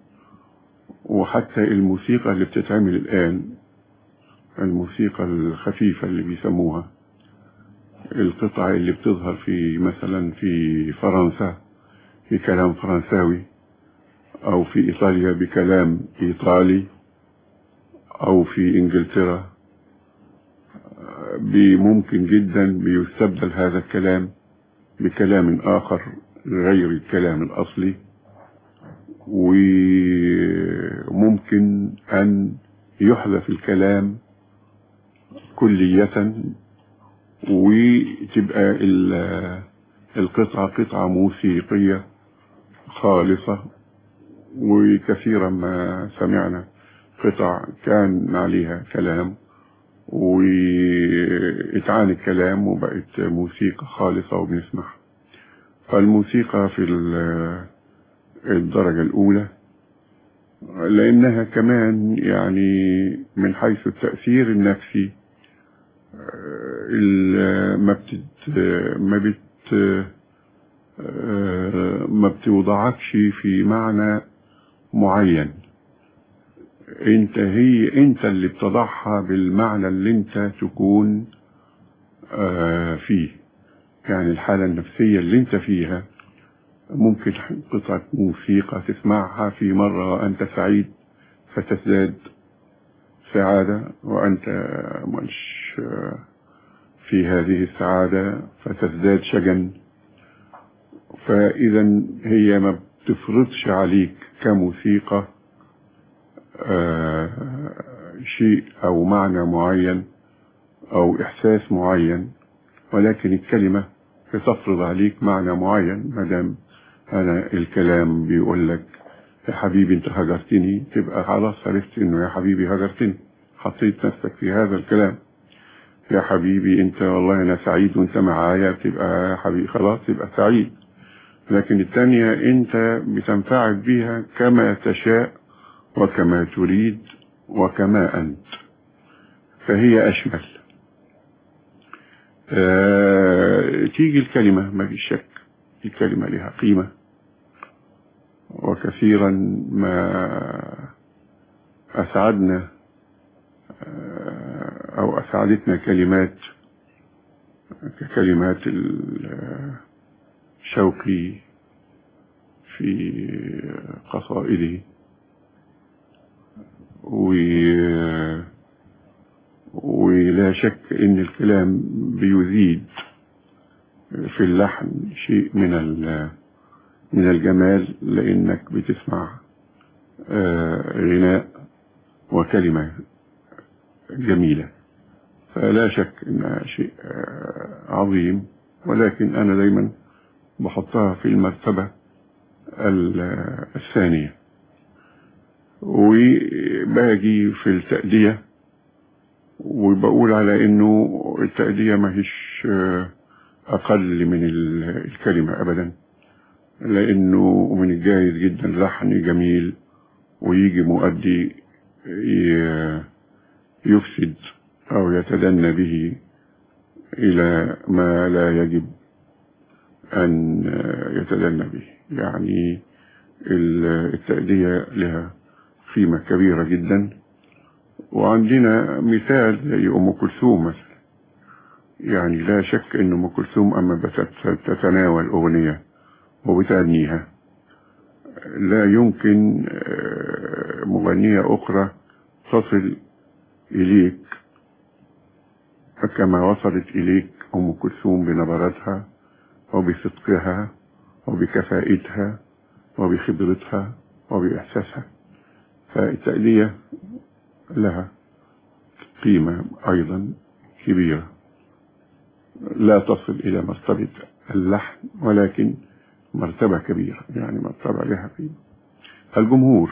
Speaker 1: وحتى الموسيقى اللي بتتعمل الآن الموسيقى الخفيفة اللي بيسموها القطع اللي بتظهر في مثلا في فرنسا بكلام فرنساوي او في ايطاليا بكلام ايطالي او في انجلترا ممكن جدا بيستبدل هذا الكلام بكلام اخر غير الكلام الاصلي وممكن أن يحذف الكلام كلية وتبقى ال- القطعة قطعة موسيقية خالصة وكثيرا ما سمعنا قطع كان عليها كلام واتعان الكلام وبقت موسيقى خالصة وبنسمعها فالموسيقى في ال- الدرجة الأولى لأنها كمان يعني من حيث التأثير النفسي آه، ال- ما بتت ما بت آه، ما بتوضعكش في معنى معين انت هي انت اللي بتضعها بالمعنى اللي انت تكون آه، فيه يعني الحالة النفسية اللي انت فيها ممكن قطعة موسيقى تسمعها في مرة وأنت سعيد فتزداد سعادة وأنت مش في هذه السعادة فتزداد شجن فإذا هي ما بتفرضش عليك كموسيقى آه، شيء أو معنى معين أو إحساس معين ولكن الكلمة بتفرض عليك معنى معين ما دام أنا الكلام بيقول لك يا حبيبي أنت هجرتني تبقى خلاص عرفت إنه يا حبيبي هجرتني حطيت نفسك في هذا الكلام يا حبيبي أنت والله أنا سعيد وأنت معايا بتبقى يا حبيبي خلاص تبقى سعيد لكن الثانية أنت بتنفعل بيها كما تشاء وكما تريد وكما أنت فهي أشمل آه، تيجي الكلمة ما في شك الكلمة لها قيمة وكثيرا ما أسعدنا آه، أو أسعدتنا كلمات ككلمات الشوقي في قصائده و ولا شك ان الكلام بيزيد في اللحن شيء من ال- من الجمال لانك بتسمع آه، غناء وكلمة جميلة فلا شك انها شيء آه، عظيم ولكن انا دايما بحطها في المرتبة ال- الثانية وباجي في التأدية وبقول على انه التأدية ما هيش آه، اقل من ال- الكلمة ابدا لانه من الجايز جدا لحن جميل ويجي مؤدي ي- يفسد او يتدنى به الى ما لا يجب ان يتدنى به يعني ال- التأدية لها قيمة كبيرة جدا وعندنا مثال زي أم كلثوم مثلا يعني لا شك أن أم كلثوم أما بتت- تتناول أغنية وبتغنيها لا يمكن آه، مغنية أخرى تصل إليك كما وصلت إليك أم كلثوم بنبراتها وبصدقها وبكفائتها وبخبرتها وبإحساسها فالتأدية لها قيمة أيضا كبيرة لا تصل إلى مرتبة اللحن ولكن مرتبة كبيرة يعني مرتبة لها قيمة الجمهور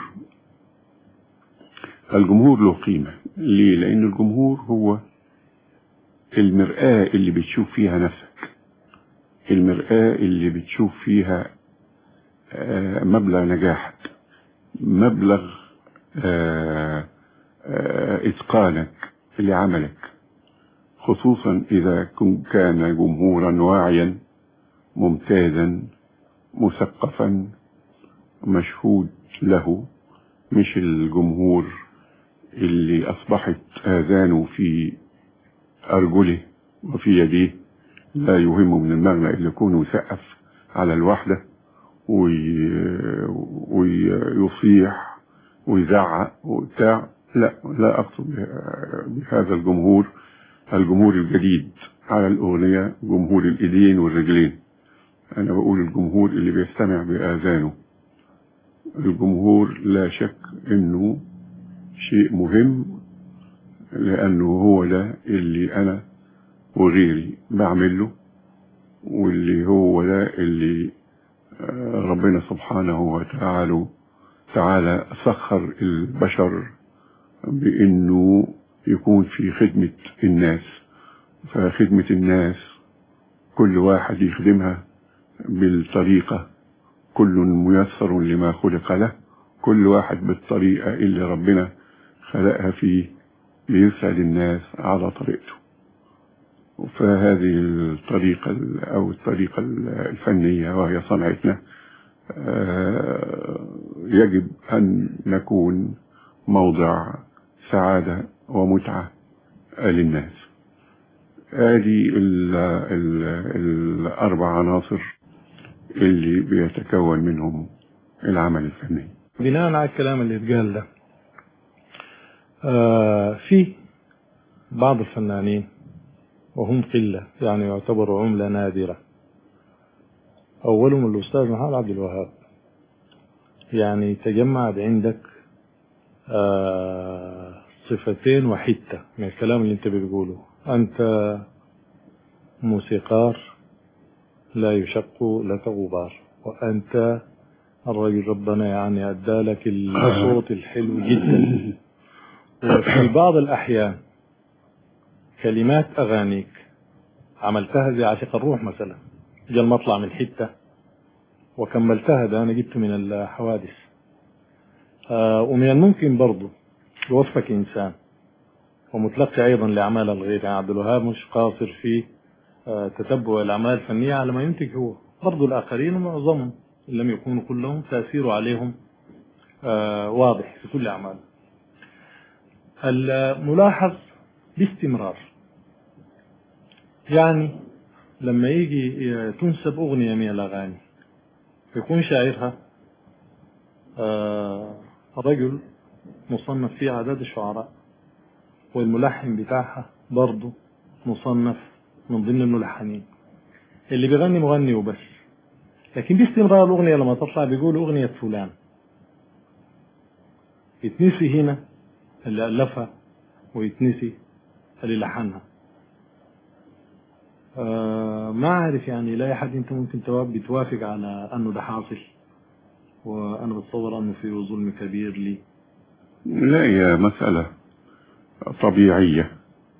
Speaker 1: الجمهور له قيمة ليه؟ لأن الجمهور هو المرآة اللي بتشوف فيها نفسك المرآة اللي بتشوف فيها آه، مبلغ نجاحك مبلغ آه، آه، إتقانك لعملك خصوصا إذا كن- كان جمهورا واعيا ممتازا مثقفا مشهود له مش الجمهور اللي أصبحت آذانه في أرجله وفي يديه لا يهم من المغنى إلا يكون يسقف على الوحدة وي- ويصيح ويزعق وبتاع لا لا أقصد به- بهذا الجمهور الجمهور الجديد على الأغنية جمهور الإيدين والرجلين أنا بقول الجمهور اللي بيستمع بآذانه الجمهور لا شك انه شيء مهم لانه هو ده اللي انا وغيري بعمله واللي هو ده اللي آه، ربنا سبحانه وتعالى تعالى سخر البشر بانه يكون في خدمة الناس فخدمة الناس كل واحد يخدمها بالطريقة كل ميسر لما خلق له كل واحد بالطريقة اللي ربنا خلقها فيه ليسعد الناس على طريقته فهذه الطريقة ال- أو الطريقة ال- الفنية وهي صنعتنا آه، يجب أن نكون موضع سعادة ومتعة للناس هذه ال- ال- الأربع عناصر اللي بيتكون منهم العمل الفني
Speaker 13: بناء على الكلام اللي اتقال ده آه في بعض الفنانين وهم قلة يعني يعتبروا عملة نادرة أولهم الأستاذ محمد عبد الوهاب يعني تجمعت عندك آه صفتين وحتة من الكلام اللي انت بتقوله أنت موسيقار لا يشق لك غبار وأنت الرجل ربنا يعني أدالك الصوت الحلو جدا وفي بعض الأحيان كلمات أغانيك عملتها زي عاشق الروح مثلا جا المطلع من حتة وكملتها ده أنا جبته من الحوادث آه ومن الممكن برضو يوفق إنسان ومتلقي أيضا لأعمال الغير يعني عبد الوهاب مش قاصر في آه تتبع الأعمال الفنية على ما ينتج هو برضو الآخرين ومعظمهم إن لم يكونوا كلهم تأثيره عليهم آه واضح في كل أعمال الملاحظ باستمرار يعني لما يجي تنسب أغنية من الأغاني يكون شاعرها آه رجل مصنف في عدد الشعراء والملحن بتاعها برضه مصنف من ضمن الملحنين اللي بيغني مغني وبس لكن باستمرار الأغنية لما تطلع بيقولوا أغنية فلان يتنسي هنا اللي ألفها ويتنسي اللي لحنها آه ما أعرف يعني لا أحد أنت ممكن تواب بتوافق على أنه ده حاصل وأنا بتصور أنه فيه ظلم كبير لي
Speaker 1: لا هي مسألة طبيعية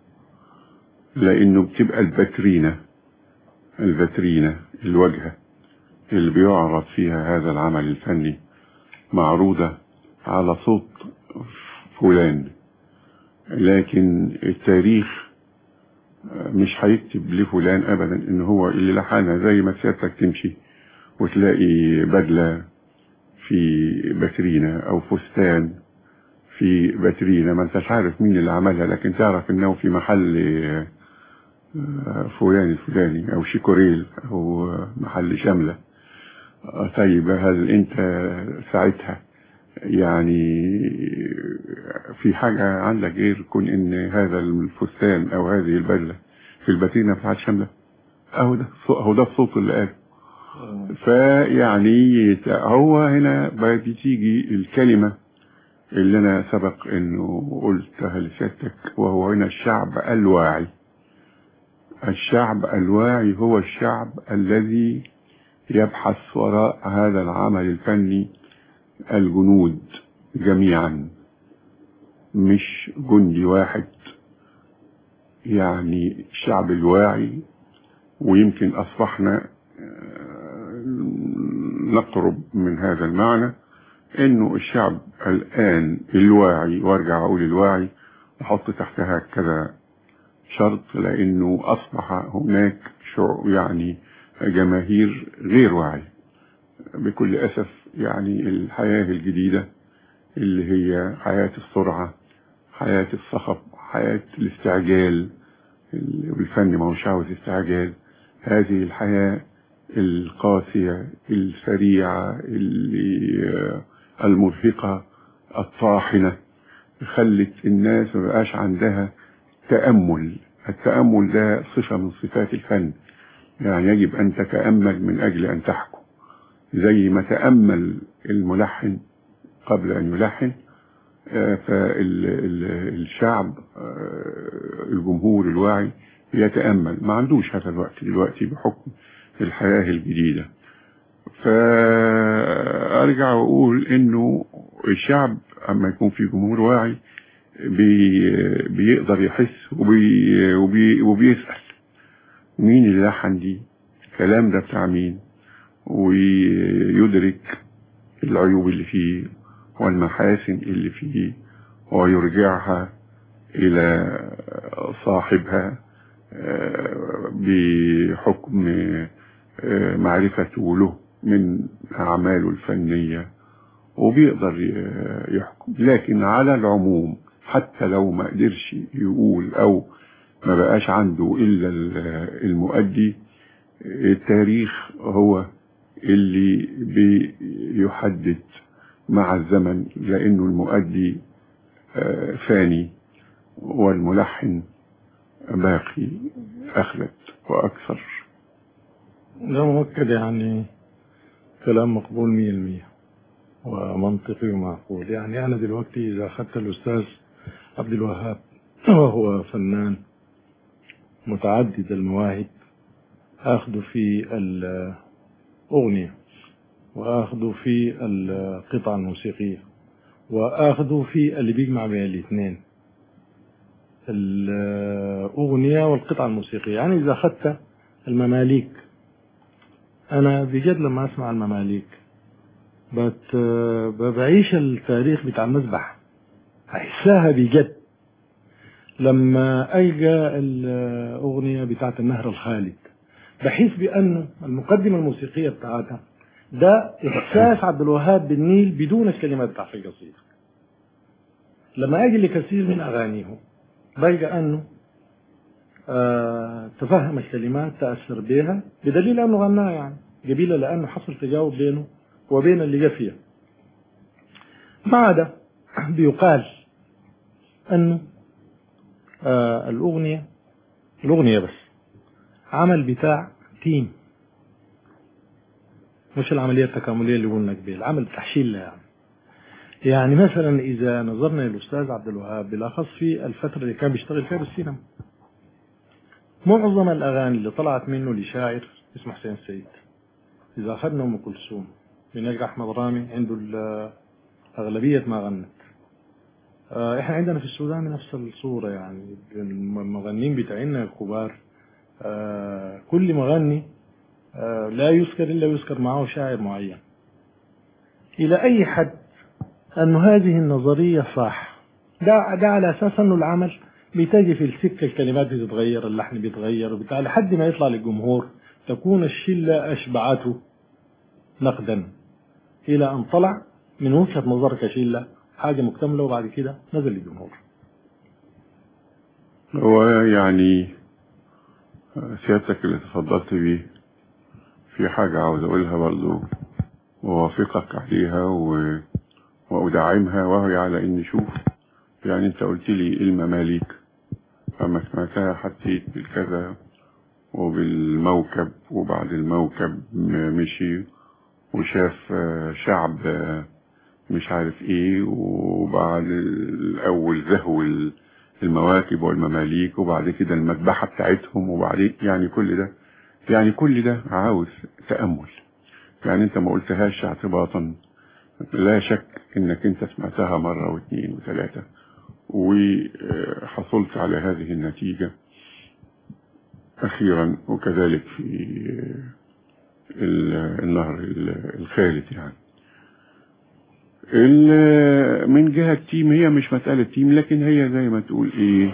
Speaker 1: لأنه بتبقى الباترينة الباترينة الواجهة اللي بيعرض فيها هذا العمل الفني معروضة على صوت فلان لكن التاريخ مش هيكتب لفلان ابدا ان هو اللي لحنها زي ما سيادتك تمشي وتلاقي بدلة في باترينا او فستان في باترينا ما انتش عارف مين اللي عملها لكن تعرف انه في محل فلان الفلاني او شيكوريل او محل شاملة طيب هل انت ساعتها يعني في حاجة عندك غير كون ان هذا الفستان او هذه البدلة في الباترينا بتاعت شاملة اهو ده اهو ده الصوت اللي قال فيعني هو هنا بتيجي الكلمة اللي انا سبق انه قلتها لسيادتك وهو هنا الشعب الواعي الشعب الواعي هو الشعب الذي يبحث وراء هذا العمل الفني الجنود جميعا مش جندي واحد يعني الشعب الواعي ويمكن أصبحنا نقرب من هذا المعنى انه الشعب الان الواعي وارجع اقول الواعي احط تحتها كذا شرط لانه اصبح هناك شعوب يعني جماهير غير واعية بكل اسف يعني الحياة الجديدة اللي هي حياة السرعة حياة الصخب حياة الاستعجال والفن ما هوش عاوز استعجال هذه الحياة القاسية السريعة اللي المرهقة الطاحنة خلت الناس ما بقاش عندها تأمل التأمل ده صفة من صفات الفن يعني يجب أن تتأمل من أجل أن تحكم زي ما تأمل الملحن قبل أن يلحن فالشعب الجمهور الواعي يتأمل ما عندوش هذا الوقت دلوقتي بحكم الحياة الجديدة فأرجع وأقول إنه الشعب أما يكون في جمهور واعي بي بيقدر يحس وبي وبي وبيسأل مين اللي لحن دي الكلام ده بتاع مين ويدرك العيوب اللي فيه والمحاسن اللي فيه ويرجعها إلى صاحبها بحكم معرفته له من أعماله الفنية وبيقدر يحكم لكن على العموم حتى لو ما قدرش يقول أو ما بقاش عنده إلا المؤدي التاريخ هو اللي بيحدد مع الزمن لأنه المؤدي فاني والملحن باقي أخلد وأكثر
Speaker 13: ده مؤكد يعني كلام مقبول مية المية ومنطقي ومعقول يعني أنا دلوقتي إذا أخذت الأستاذ عبد الوهاب وهو فنان متعدد المواهب أخذ في الأغنية وأخذ في القطع الموسيقية وأخذ في اللي بيجمع بين الاثنين الأغنية والقطع الموسيقية يعني إذا أخذت المماليك أنا بجد لما أسمع المماليك بت بعيش التاريخ بتاع المذبح أحسها بجد لما ألقى الأغنية بتاعت النهر الخالد بحس بأنه المقدمة الموسيقية بتاعتها ده إحساس عبد الوهاب بالنيل بدون الكلمات بتاعت القصيدة لما أجي لكثير من أغانيه بلقى أنه آه تفهم الكلمات تأثر بها بدليل أنه غناها يعني قبيلة لأنه حصل تجاوب بينه وبين اللي جا فيها ما عدا بيقال أنه آه الأغنية الأغنية بس عمل بتاع تيم مش العملية التكاملية اللي قلنا قبل العمل بتاع شلة يعني يعني مثلا إذا نظرنا للأستاذ عبد الوهاب بالأخص في الفترة اللي كان بيشتغل فيها بالسينما معظم الأغاني اللي طلعت منه لشاعر اسمه حسين سيد إذا أخذنا أم كلثوم بنلقى أحمد رامي عنده أغلبية ما غنت إحنا عندنا في السودان نفس الصورة يعني المغنيين بتاعنا الكبار كل مغني لا يذكر إلا يذكر معه شاعر معين إلى أي حد أن هذه النظرية صح ده, ده على أساس أنه العمل بتجي في السكة الكلمات بتتغير اللحن بيتغير وبتاع لحد ما يطلع للجمهور تكون الشلة أشبعته نقدا إلى أن طلع من وجهة نظرك شلة حاجة مكتملة وبعد كده نزل للجمهور
Speaker 1: هو يعني سيادتك اللي تفضلت بيه في حاجة عاوز أقولها برضو ووافقك عليها و... وأدعمها وهي على إني شوف يعني أنت قلت لي المماليك فما سمعتها حسيت بالكذا وبالموكب وبعد الموكب مشي وشاف شعب مش عارف ايه وبعد الأول زهو المواكب والمماليك وبعد كده المذبحة بتاعتهم وبعدين يعني كل ده يعني كل ده عاوز تأمل يعني انت ما قلتهاش اعتباطا لا شك انك انت سمعتها مرة واثنين وثلاثة وحصلت على هذه النتيجة اخيرا وكذلك في النهر الخالد يعني من جهة تيم هي مش مسألة تيم لكن هي زي ما تقول ايه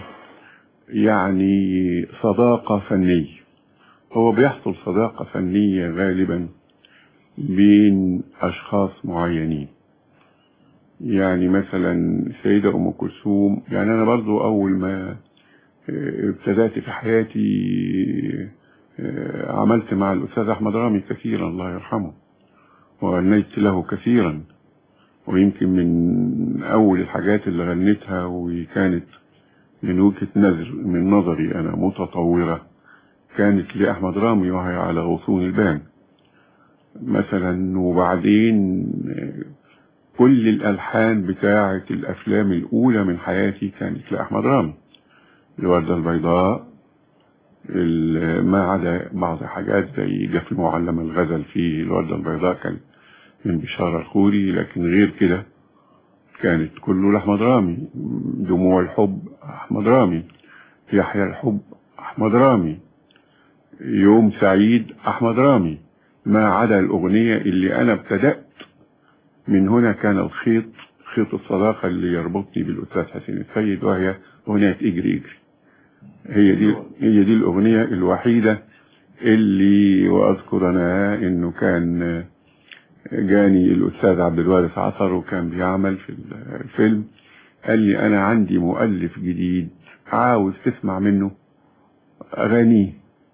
Speaker 1: يعني صداقة فنية هو بيحصل صداقة فنية غالبا بين أشخاص معينين يعني مثلا سيدة أم كلثوم يعني أنا برضو أول ما ابتدأت في حياتي عملت مع الأستاذ أحمد رامي كثيرا الله يرحمه وغنيت له كثيرا ويمكن من أول الحاجات اللي غنيتها وكانت من وجهة نظر من نظري أنا متطورة كانت لأحمد رامي وهي على غصون البان مثلا وبعدين كل الألحان بتاعة الأفلام الأولى من حياتي كانت لأحمد رامي الوردة البيضاء ال- ما عدا بعض حاجات زي جف المعلم الغزل في الوردة البيضاء كان من بشارة الخوري لكن غير كده كانت كله لأحمد رامي دموع الحب أحمد رامي يحيى الحب أحمد رامي يوم سعيد أحمد رامي ما عدا الأغنية اللي أنا ابتدأت من هنا كان الخيط خيط الصداقة اللي يربطني بالأستاذ حسين السيد وهي أغنية اجري اجري هي دي هي دي الأغنية الوحيدة اللي وأذكر أنا إنه كان جاني الأستاذ عبد الوارث عصر وكان بيعمل في الفيلم قال لي أنا عندي مؤلف جديد عاوز تسمع منه أغانيه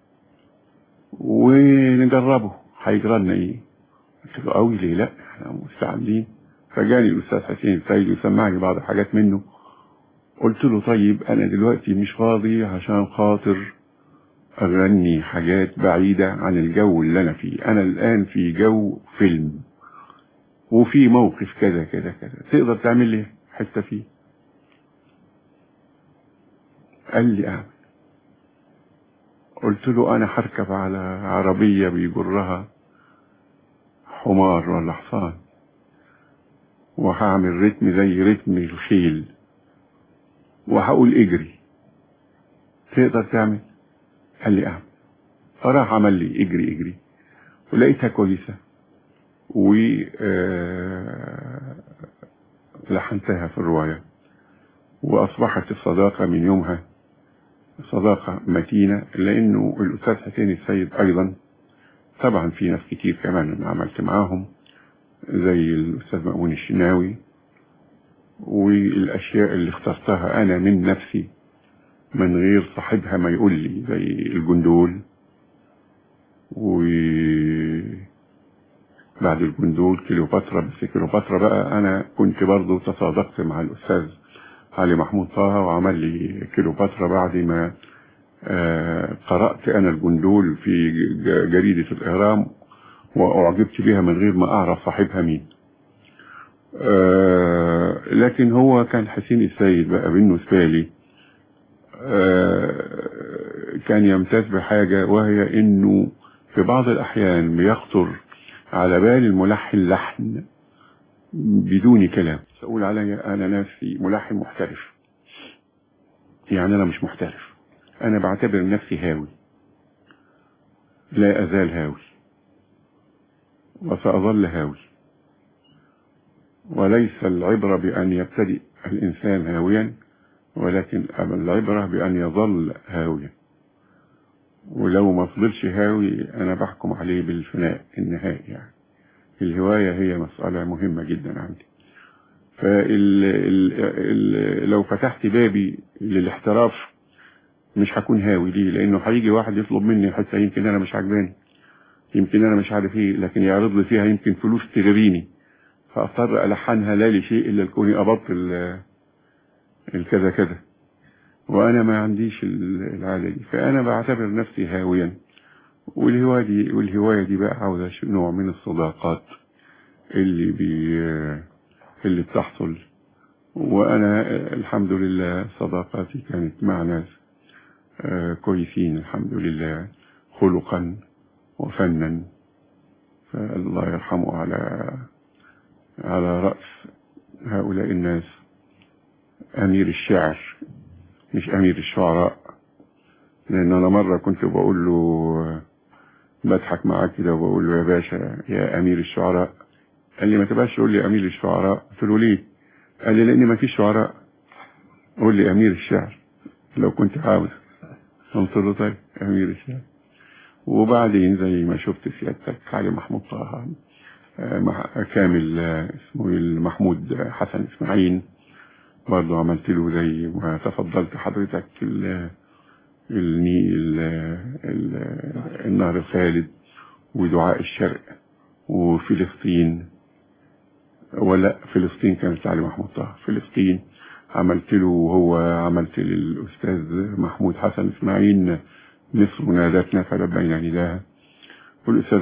Speaker 1: ونجربه هيجرى لنا إيه؟ قلت له قوي ليه لا احنا مستعدين فجاني الأستاذ حسين السيد وسمعني بعض الحاجات منه قلت له طيب أنا دلوقتي مش فاضي عشان خاطر أغني حاجات بعيدة عن الجو اللي أنا فيه أنا الآن في جو فيلم وفي موقف كذا كذا كذا تقدر تعمل لي حتة فيه قال لي أعمل قلت له أنا هركب على عربية بيجرها حمار ولا حصان وهعمل رتم زي رتم الخيل وهقول اجري تقدر تعمل قال لي اعمل فراح عمل لي اجري اجري ولقيتها كويسة و آه، لحنتها في الرواية وأصبحت الصداقة من يومها صداقة متينة لأنه الأستاذ حسين السيد أيضا طبعا في ناس كتير كمان أنا عملت معاهم زي الأستاذ مأمون الشناوي والأشياء اللي اخترتها أنا من نفسي من غير صاحبها ما يقول لي زي الجندول و بعد الجندول كليوباترا بس كليوباترا بقى أنا كنت برضو تصادقت مع الأستاذ علي محمود طه وعمل لي كليوباترا بعد ما آه، قرأت أنا الجندول في ج- جريدة الإهرام وأعجبت بها من غير ما أعرف صاحبها مين آه، لكن هو كان حسين السيد بقى بالنسبة لي آه، كان يمتاز بحاجة وهي انه في بعض الاحيان بيخطر على بال الملحن لحن بدون كلام سأقول علي انا نفسي ملحن محترف يعني انا مش محترف انا بعتبر نفسي هاوي لا ازال هاوي وسأظل هاوي وليس العبرة بأن يبتدئ الإنسان هاويا ولكن العبرة بأن يظل هاويا ولو ما فضلش هاوي أنا بحكم عليه بالفناء النهائي يعني الهواية هي مسألة مهمة جدا عندي فال ال ال لو فتحت بابي للاحتراف مش هكون هاوي ليه لأنه هيجي واحد يطلب مني حتى يمكن أنا مش عجباني يمكن أنا مش عارف إيه لكن يعرض لي فيها يمكن فلوس تغريني فأضطر ألحنها لا لشيء إلا لكوني أبطل الكذا كذا وأنا ما عنديش ال- العادة دي فأنا بعتبر نفسي هاويا والهواية دي والهواية دي بقى عاوزة ش- نوع من الصداقات اللي بي اللي بتحصل وأنا الحمد لله صداقاتي كانت مع ناس آه، كويسين الحمد لله خلقا وفنا فالله يرحمه على على رأس هؤلاء الناس أمير الشعر مش أمير الشعراء لأن أنا مرة كنت بقول له بضحك معاه كده وبقول له يا باشا يا أمير الشعراء قال لي ما تبقاش تقول لي أمير الشعراء قلت له ليه؟ قال لي لأن ما فيش شعراء قول لي أمير الشعر لو كنت عاوز قلت له طيب أمير الشعر وبعدين زي ما شفت سيادتك علي محمود طه آه، مع- كامل آه، اسمه إيه، محمود حسن اسماعيل برضه عملت له زي ما تفضلت حضرتك ال النيل ال- النهر الخالد ودعاء الشرق وفلسطين ولا فلسطين كانت علي محمود طه فلسطين عملت له وهو عملت للأستاذ محمود حسن إسماعيل مصر نادتنا فلبينا نداها والأستاذ